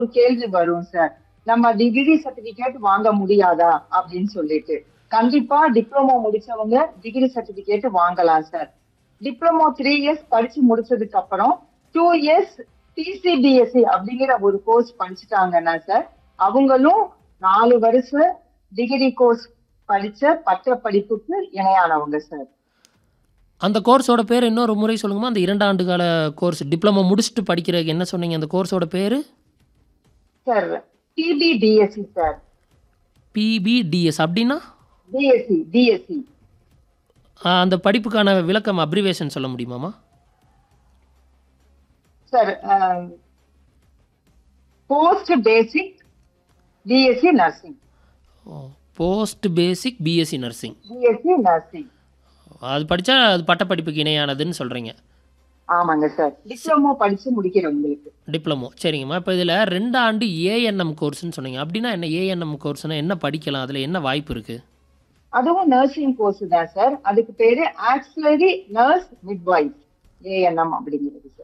ஒரு கேள்வி வரும் சார் நம்ம டிகிரி சர்டிபிகேட் வாங்க முடியாதா அப்படின்னு சொல்லிட்டு கண்டிப்பா டிப்ளமோ முடிச்சவங்க டிகிரி சர்டிபிகேட் வாங்கலாம் சார் டிப்ளமோ த்ரீ இயர்ஸ் படிச்சு முடிச்சதுக்கு அப்புறம் டூ இயர்ஸ் டிசிபிஎஸ்சி அப்படிங்கிற ஒரு கோர்ஸ் படிச்சுட்டாங்கன்னா சார் அவங்களும் நாலு வருஷம் டிகிரி கோர்ஸ் படிச்ச பட்ட படிப்புக்கு இணையானவங்க சார் அந்த கோர்ஸோட பேர் இன்னொரு முறை சொல்லுங்கம்மா அந்த இரண்டு ஆண்டு கால கோர்ஸ் டிப்ளமோ முடிச்சுட்டு படிக்கிறதுக்கு என்ன சொன்னீங்க அந்த கோர்ஸோட பேர் சார் டிபிடிஎஸ்சி சார் பிபிடிஎஸ் அப்படின்னா டிஎஸ்சி டிஎஸ்சி ஆ, அந்த படிப்புக்கான விளக்கம் அப்ரிவேஷன் சொல்ல முடியுமாம்மா sir post basic BSc nursing post basic BSc nursing BSc nursing அது படித்தா அது பட்டப்படிப்புக்கு இணையானதுன்னு சொல்கிறீங்க ஆமாங்க சார் டிப்ளமோ படிச்சு முடிக்கிறவங்களுக்கு டிப்ளமோ சரிங்கம்மா இப்போ இதில் ரெண்டு ஆண்டு ஏஎன்எம் கோர்ஸ்னு சொன்னீங்க அப்படின்னா என்ன ஏஎன்எம் கோர்ஸ்னா என்ன படிக்கலாம் அதில் என்ன வாய்ப்பு இருக்குது அதுவும் நர்சிங் கோர்ஸ் தான் சார் அதுக்கு பேரு ஆக்சிலரி நர்ஸ் மிட்வைஃப் ஏஎன்எம் அப்படிங்கிறது சார்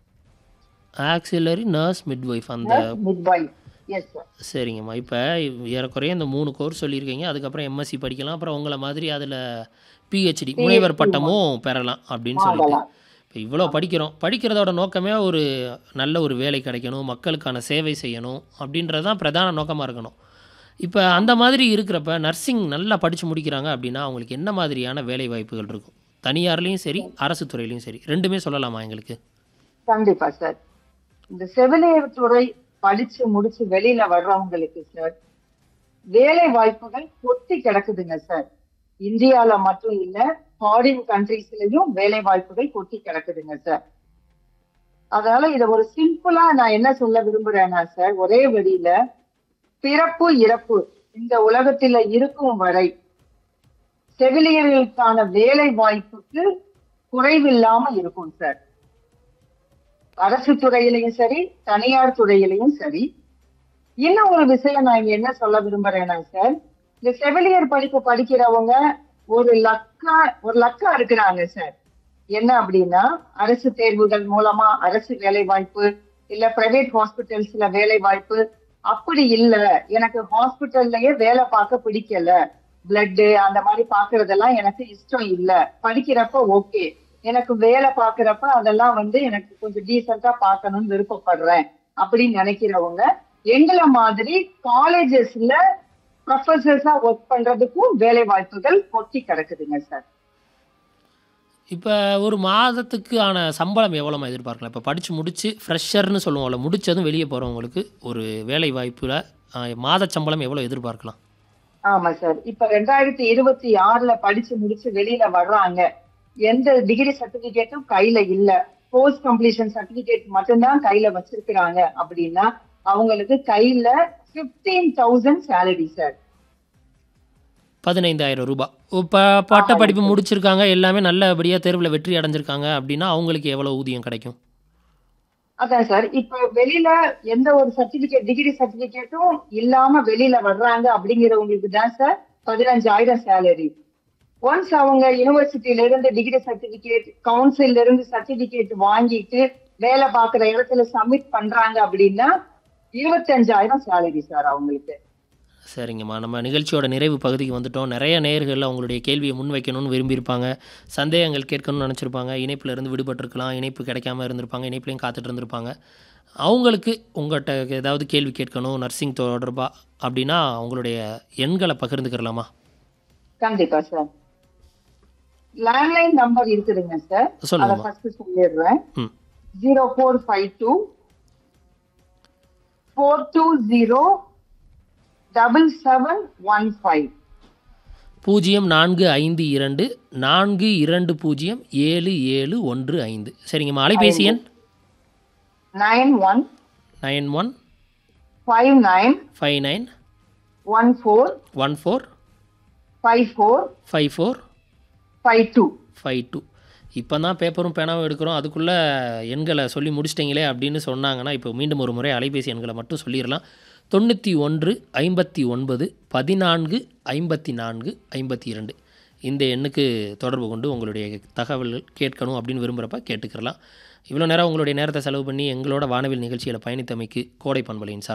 ஆக்சிலரி நர்ஸ் மிட்வைஃப் அந்த நர்ஸ் மிட்வைஃப் எஸ் சார் சரிங்கம்மா இப்போ ஏறக்குறைய இந்த மூணு கோர்ஸ் சொல்லியிருக்கீங்க அதுக்கப்புறம் எம்எஸ்சி படிக்கலாம் அப்புறம் உங்களை மாதிரி அதில் பிஹெச்டி முனைவர் பட்டமும் பெறலாம் அப்படின்னு சொல்லிட்டு வாங்கலாம். இப்போ இவ்வளோ படிக்கிறோம் படிக்கிறதோட நோக்கமே ஒரு நல்ல ஒரு வேலை கிடைக்கணும் மக்களுக்கான சேவை செய்யணும் அப்படின்றது தான் பிரதான நோக்கமாக இருக்கணும் இப்போ அந்த மாதிரி இருக்கிறப்ப நர்சிங் நல்லா படித்து முடிக்கிறாங்க அப்படின்னா அவங்களுக்கு என்ன மாதிரியான வேலை வாய்ப்புகள் இருக்கும் தனியார்லேயும் சரி அரசு துறையிலையும் சரி ரெண்டுமே சொல்லலாமா எங்களுக்கு கண்டிப்பா சார் இந்த செவிலியர் துறை படிச்சு முடிச்சு வெளியில வர்றவங்களுக்கு சார் வேலை வாய்ப்புகள் கொட்டி கிடக்குதுங்க சார் இந்தியால மட்டும் இல்ல ஃபாரின் கண்ட்ரீஸ்லயும் வேலை வாய்ப்புகள் கொட்டி கிடக்குதுங்க சார் அதனால இத ஒரு சிம்பிளா நான் என்ன சொல்ல விரும்புறேன்னா சார் ஒரே வழியில பிறப்பு இறப்பு இந்த உலகத்துல இருக்கும் வரை செவிலியர்களுக்கான வேலை வாய்ப்புக்கு குறைவில்லாம இருக்கும் சார் அரசு துறையிலையும் சரி தனியார் துறையிலையும் சரி இன்னும் ஒரு விஷயம் நான் இங்க என்ன சொல்ல விரும்புறேன்னா சார் இந்த செவிலியர் படிப்பு படிக்கிறவங்க ஒரு லக்கா ஒரு லக்கா இருக்கிறாங்க சார் என்ன அப்படின்னா அரசு தேர்வுகள் மூலமா அரசு வேலை வாய்ப்பு இல்ல பிரைவேட் ஹாஸ்பிட்டல்ஸ்ல வேலை வாய்ப்பு அப்படி இல்ல எனக்கு ஹாஸ்பிட்டல்லயே வேலை பார்க்க பிடிக்கல பிளட் அந்த மாதிரி பாக்குறதெல்லாம் எனக்கு இஷ்டம் இல்ல படிக்கிறப்ப ஓகே எனக்கு வேலை பாக்குறப்ப அதெல்லாம் வந்து எனக்கு கொஞ்சம் டீசெண்டா பார்க்கணும்னு விருப்பப்படுறேன் அப்படின்னு நினைக்கிறவங்க எங்களை மாதிரி காலேஜஸ்ல ப்ரொஃபசர்ஸா ஒர்க் பண்றதுக்கும் வேலை வாய்ப்புகள் கொட்டி கிடக்குதுங்க சார் இப்போ ஒரு மாதத்துக்கு ஆன சம்பளம் எவ்வளோமா எதிர்பார்க்கலாம் இப்போ படித்து முடித்து ஃப்ரெஷர்னு சொல்லுவோம்ல முடித்ததும் வெளியே போகிறவங்களுக்கு ஒரு வேலை வாய்ப்பில் மாத சம்பளம் எவ்வளோ எதிர்பார்க்கலாம் ஆமா சார் இப்ப ரெண்டாயிரத்தி இருபத்தி ஆறுல படிச்சு முடிச்சு வெளியில வர்றாங்க எந்த டிகிரி சர்டிபிகேட்டும் கையில இல்ல போஸ்ட் கம்ப்ளீஷன் சர்டிபிகேட் மட்டும்தான் கையில வச்சிருக்கிறாங்க அப்படின்னா அவங்களுக்கு கையில பிப்டீன் தௌசண்ட் சேலரி சார் பதினைந்தாயிரம் ரூபாய் இப்போ பட்ட படிப்பு முடிச்சிருக்காங்க எல்லாமே நல்லபடியாக தேர்வில் வெற்றி அடைஞ்சிருக்காங்க அப்படின்னா அவங்களுக்கு எவ்வளோ ஊதியம் கிடைக்கும் அதான் சார் இப்ப வெளியில எந்த ஒரு சர்டிபிகேட் டிகிரி சர்டிபிகேட்டும் இல்லாம வெளியில வர்றாங்க அப்படிங்கிறவங்களுக்கு தான் சார் பதினஞ்சாயிரம் சேலரி ஒன்ஸ் அவங்க யூனிவர்சிட்டியில இருந்து டிகிரி சர்டிபிகேட் கவுன்சில்ல இருந்து சர்டிபிகேட் வாங்கிட்டு வேலை பார்க்குற இடத்துல சப்மிட் பண்றாங்க அப்படின்னா இருபத்தஞ்சாயிரம் சேலரி சார் அவங்களுக்கு சரிங்கம்மா நம்ம நிகழ்ச்சியோட நிறைவு பகுதிக்கு வந்துட்டோம் நிறைய நேயர்கள் அவங்களுடைய கேள்வியை முன்வைக்கணும்னு விரும்பியிருப்பாங்க சந்தேகங்கள் கேட்கணும்னு நினச்சிருப்பாங்க இணைப்பில் இருந்து விடுபட்டிருக்கலாம் இணைப்பு கிடைக்காம இருந்திருப்பாங்க இணைப்புலையும் காத்துட்டு இருந்திருப்பாங்க அவங்களுக்கு உங்கள்கிட்ட ஏதாவது கேள்வி கேட்கணும் நர்சிங் தொடர்பா அப்படின்னா அவங்களுடைய எண்களை பகிர்ந்துக்கிறலாமா கண்டிப்பா சார் லேண்ட்லைன் நம்பர் இருக்குதுங்க சார் அதை சொல்லுங்கம்மா ஃபர்ஸ்ட் சொல்லிடுறேன் ம் zero four five two four two zero double seven one five பூஜ்ஜியம் நான்கு ஐந்து இரண்டு நான்கு இரண்டு பூஜ்ஜியம் ஏழு ஏழு ஒன்று ஐந்து சரிங்கம்மா அலைபேசி எண் nine one nine one five nine five nine one four one four five four five four five two five two இப்போ தான் பேப்பரும் பேனாவும் எடுக்கிறோம் அதுக்குள்ளே எண்களை சொல்லி முடிச்சிட்டிங்களே அப்படின்னு சொன்னாங்கன்னா இப்போ மீண்டும் ஒரு முறை அலைபேசி எண்களை மட்டும் சொல்லிடலாம் தொண்ணூற்றி ஒன்று ஐம்பத்தி ஒன்பது பதினான்கு ஐம்பத்தி நான்கு ஐம்பத்தி இரண்டு இந்த எண்ணுக்கு தொடர்பு கொண்டு உங்களுடைய தகவல்கள் கேட்கணும் அப்படின்னு விரும்புகிறப்ப கேட்டுக்கிறலாம் இவ்வளோ நேரம் உங்களுடைய நேரத்தை செலவு பண்ணி எங்களோட வானவில் நிகழ்ச்சியில் பயணித்தமைக்கு கோடை பண்பலையின் சார்